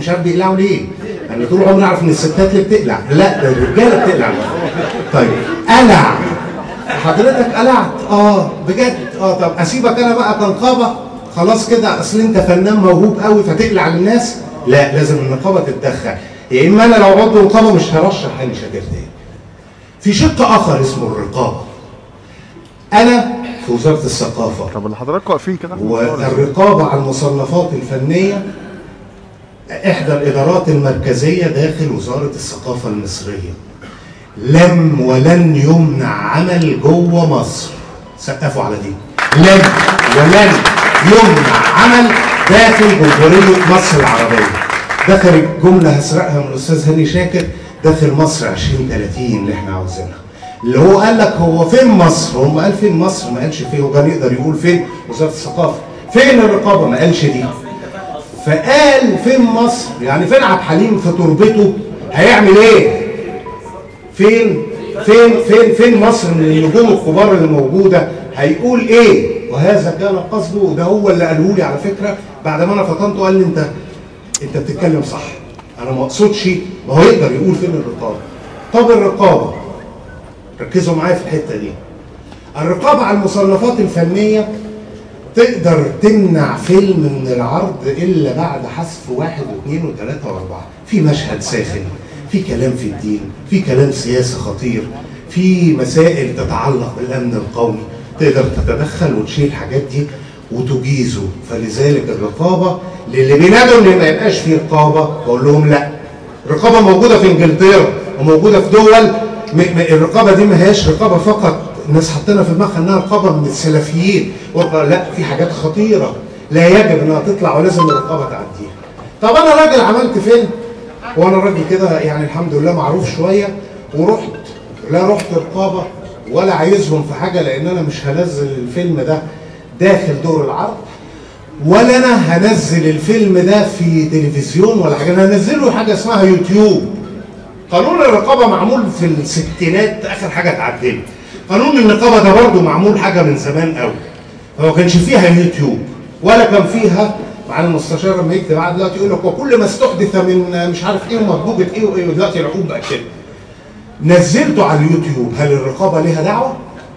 مش عارف بيقلعوا ليه انا طول عمري اعرف ان الستات اللي بتقلع لا ده الرجاله بتقلع طيب قلع حضرتك قلعت اه بجد اه طب اسيبك انا بقى كنقابه خلاص كده اصل انت فنان موهوب قوي فتقلع للناس لا لازم النقابه تتدخل يا اما انا لو عضو نقابه مش هرشح هاني شاكر تاني في شق اخر اسمه الرقابه انا في وزاره الثقافه طب اللي حضراتكم واقفين كده والرقابة على المصنفات الفنية إحدى الإدارات المركزية داخل وزارة الثقافة المصرية لم ولن يمنع عمل جوه مصر سقفوا على دي لم ولن يمنع عمل داخل جمهورية مصر العربية دخل جملة هسرقها من الأستاذ هاني شاكر داخل مصر 2030 اللي احنا عاوزينها اللي هو قال لك هو فين مصر؟ هو قال فين مصر؟ ما قالش فين هو كان يقدر يقول فين وزاره الثقافه؟ فين الرقابه؟ ما قالش دي. فقال فين مصر؟ يعني فين عبد الحليم في تربته هيعمل ايه؟ فين فين فين فين مصر من النجوم الكبار اللي موجوده هيقول ايه؟ وهذا كان قصده وده هو اللي قاله لي على فكره بعد ما انا فطنته قال لي انت انت بتتكلم صح انا ما اقصدش ما هو يقدر يقول فين الرقابه طب الرقابه ركزوا معايا في الحته دي الرقابه على المصنفات الفنيه تقدر تمنع فيلم من العرض الا بعد حذف واحد واثنين وثلاثه واربعه في مشهد ساخن في كلام في الدين في كلام سياسي خطير في مسائل تتعلق بالامن القومي تقدر تتدخل وتشيل الحاجات دي وتجيزه فلذلك الرقابه للي بينادوا ان ما يبقاش في رقابه بقول لهم لا الرقابه موجوده في انجلترا وموجوده في دول م- م- الرقابه دي ما هياش رقابه فقط الناس حاطينها في دماغها انها رقابه من السلفيين والرقابة- لا في حاجات خطيره لا يجب انها تطلع ولازم الرقابه تعديها طب انا راجل عملت فيلم وانا راجل كده يعني الحمد لله معروف شويه ورحت لا رحت رقابه ولا عايزهم في حاجه لان انا مش هنزل الفيلم ده داخل دور العرض ولا انا هنزل الفيلم ده في تلفزيون ولا حاجه انا هنزله حاجه اسمها يوتيوب قانون الرقابه معمول في الستينات اخر حاجه اتعدلت قانون النقابه ده برضه معمول حاجه من زمان قوي فما كانش فيها يوتيوب ولا كان فيها مع المستشار لما يكتب عقد دلوقتي يقول لك وكل ما استحدث من مش عارف ايه ومضبوطه ايه وايه ودلوقتي العقوب بقى كده نزلته على اليوتيوب هل الرقابه ليها دعوه؟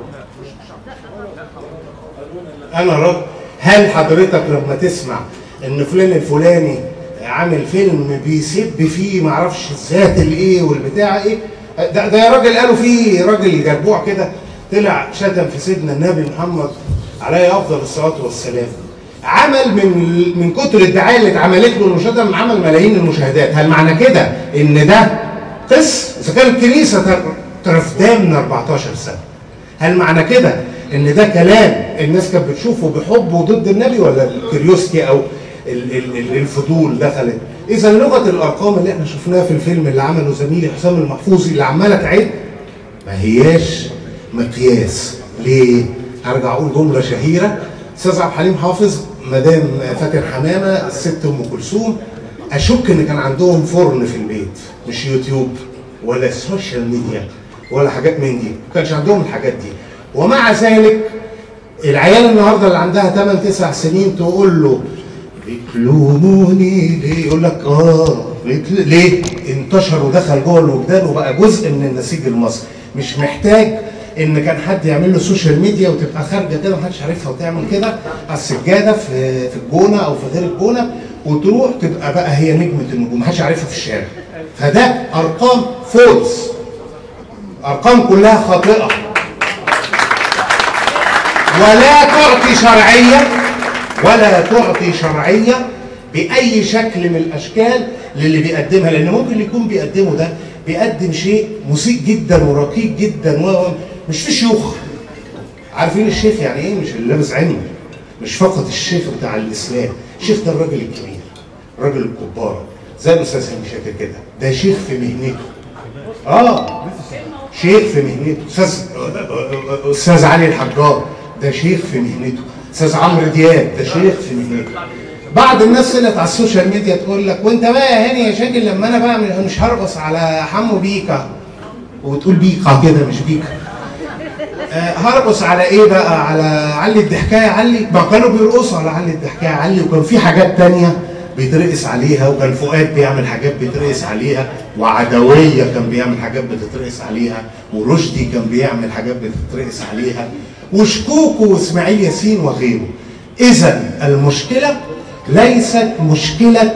انا راجل هل حضرتك لما تسمع ان فلان الفلاني عامل فيلم بيسب فيه معرفش الذات الايه والبتاع ايه ده, ده يا راجل قالوا فيه راجل جربوع كده طلع شتم في سيدنا النبي محمد عليه افضل الصلاه والسلام عمل من من كتر الدعايه اللي اتعملت له انه شتم عمل ملايين المشاهدات هل معنى كده ان ده قس اذا كانت الكنيسه ترفداه من 14 سنه هل معنى كده ان ده كلام الناس كانت بتشوفه بحب وضد النبي ولا الكريوستي او ال- ال- ال- الفضول دخلت اذا لغه الارقام اللي احنا شفناها في الفيلم اللي عمله زميلي حسام المحفوظي اللي عماله تعد ما هياش مقياس ليه هرجع اقول جمله شهيره استاذ عبد الحليم حافظ مدام فاتن حمامه الست ام كلثوم اشك ان كان عندهم فرن في البيت مش يوتيوب ولا السوشيال ميديا ولا حاجات من دي ما كانش عندهم الحاجات دي ومع ذلك العيال النهارده اللي عندها 8 9 سنين تقول له بتلوموني ليه؟ يقول لك اه بتل... ليه؟ انتشر ودخل جوه الوجدان وبقى جزء من النسيج المصري مش محتاج ان كان حد يعمل له سوشيال ميديا وتبقى خارجه كده محدش عارفها وتعمل كده على السجاده في في الجونه او في غير الجونه وتروح تبقى بقى هي نجمه النجوم محدش عارفها في الشارع فده ارقام فولس ارقام كلها خاطئه ولا تعطي شرعيه ولا تعطي شرعيه باي شكل من الاشكال للي بيقدمها لان ممكن يكون بيقدمه ده بيقدم شيء مسيء جدا ورقيق جدا و مش في شيوخ عارفين الشيخ يعني ايه مش اللي لابس علم مش فقط الشيخ بتاع الاسلام الشيخ ده الراجل الكبير الراجل الكبار زي الاستاذ هاني شاكر كده ده شيخ في مهنته اه شيخ في مهنته استاذ استاذ علي الحجار ده شيخ في مهنته استاذ عمرو دياب ده شيخ في مهنته بعض الناس طلعت على السوشيال ميديا تقول لك وانت بقى يا هاني يا شاكر لما انا بقى مش هرقص على حمو بيكا وتقول بيكا كده مش بيكا آه، هرقص على ايه بقى على علي الضحكايه علي ما كانوا بيرقصوا على علي الضحكايه علي وكان في حاجات تانية بيترقص عليها وكان فؤاد بيعمل حاجات بيترقص عليها وعدويه كان بيعمل حاجات بتترقص عليها ورشدي كان بيعمل حاجات بتترقص عليها وشكوكو واسماعيل ياسين وغيره اذا المشكله ليست مشكله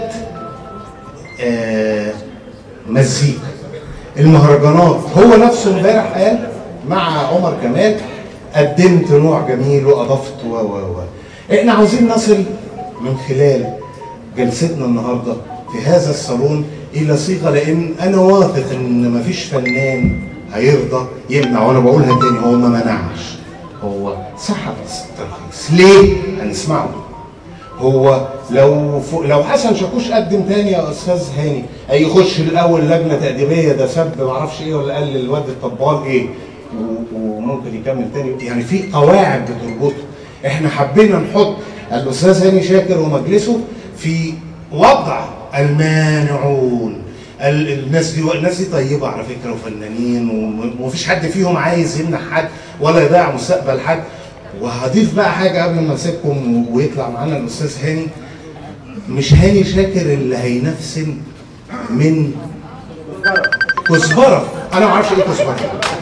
آه مزيكا المهرجانات هو نفسه امبارح قال مع عمر كمال قدمت نوع جميل واضفت و و و احنا عاوزين نصل من خلال جلستنا النهارده في هذا الصالون الى صيغه لان انا واثق ان مفيش فنان هيرضى يمنع وانا بقولها تاني هو ما منعش هو سحب الترخيص ليه؟ هنسمعه هو لو ف... لو حسن شاكوش قدم تاني يا استاذ هاني هيخش الاول لجنه تاديبيه ده سب معرفش ايه ولا قال للواد الطبال ايه و... وممكن يكمل تاني يعني في قواعد بتربطه احنا حبينا نحط الاستاذ هاني شاكر ومجلسه في وضع المانعون ال- الناس دي الناس دي طيبه على فكره وفنانين وم- ومفيش حد فيهم عايز يمنع حد ولا يضيع مستقبل حد وهضيف بقى حاجه قبل ما اسيبكم و- ويطلع معانا الاستاذ هاني مش هاني شاكر اللي هينفسن من كزبره انا ما اعرفش ايه كزبره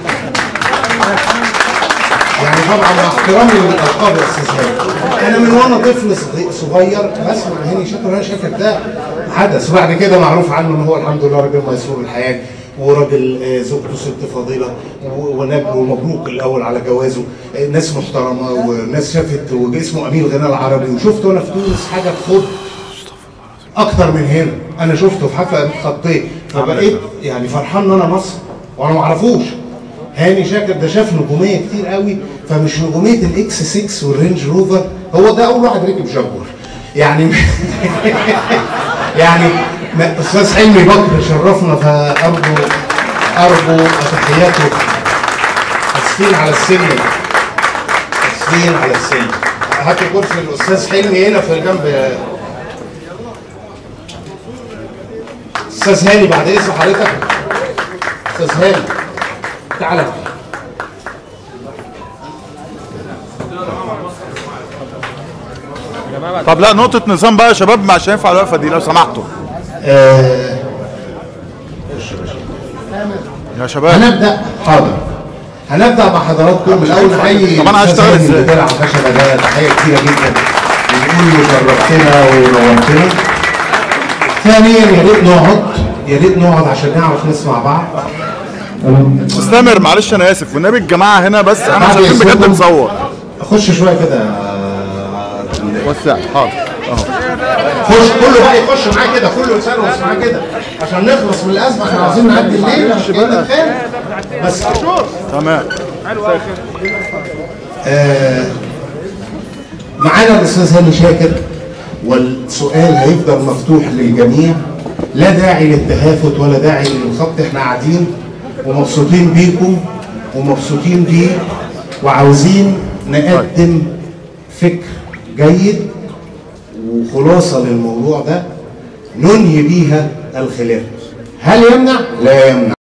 يعني طبعا مع احترامي للالقاب يا استاذ هاني انا من وانا طفل صغي- صغير بسمع هاني شاكر هاني شاكر ده حدث وبعد كده معروف عنه ان هو الحمد لله راجل ميسور الحياه وراجل آه، زوجته ست فضيله و- ونجم ومبروك الاول على جوازه آه، ناس محترمه وناس شافت واسمه امين الغناء العربي وشفته انا في تونس حاجه تخض اكتر من هنا انا شفته في حفله خطيه فبقيت يعني فرحان ان انا مصر وانا ما اعرفوش هاني شاكر ده شاف نجوميه كتير قوي فمش نجوميه الاكس 6 والرينج روفر هو ده اول واحد ركب جاكور يعني يعني ما- استاذ حلمي بكر شرفنا فارجو ارجو تحياته اسفين على السن اسفين على السن هات كرسي الاستاذ حلمي هنا في جنب استاذ هاني بعد اذن حضرتك استاذ هاني تعالى طب لا نقطة نظام بقى يا شباب مش هينفع الوقفة دي لو سمحتوا آه يا شباب هنبدا حاضر هنبدا مع حضراتكم الاول نحيي طب أنا الأستاذ هشتغل هاني إزاي؟ اللي طلع خشبه ده تحيه كبيره جدا ونقول له شرفتنا ونورتنا ثانيا يا ريت نقعد يا ريت نقعد عشان نعرف نسمع بعض استمر معلش انا اسف والنبي الجماعة هنا بس انا مش بعد عارفين بجد إذنكم. نصور خش شويه كده آه، وسع حاضر خش كله بقى يخش معاه كده كله يسرس معاه كده عشان نخلص من الازمه احنا عاوزين نعدي الليل كده خير بس تمام آه، معانا الاستاذ هاني شاكر والسؤال هيفضل مفتوح للجميع لا داعي للتهافت ولا داعي للخط احنا قاعدين ومبسوطين بيكم ومبسوطين بيه وعاوزين نقدم فكر جيد وخلاصه للموضوع ده ننهي بيها الخلاف هل يمنع؟ لا يمنع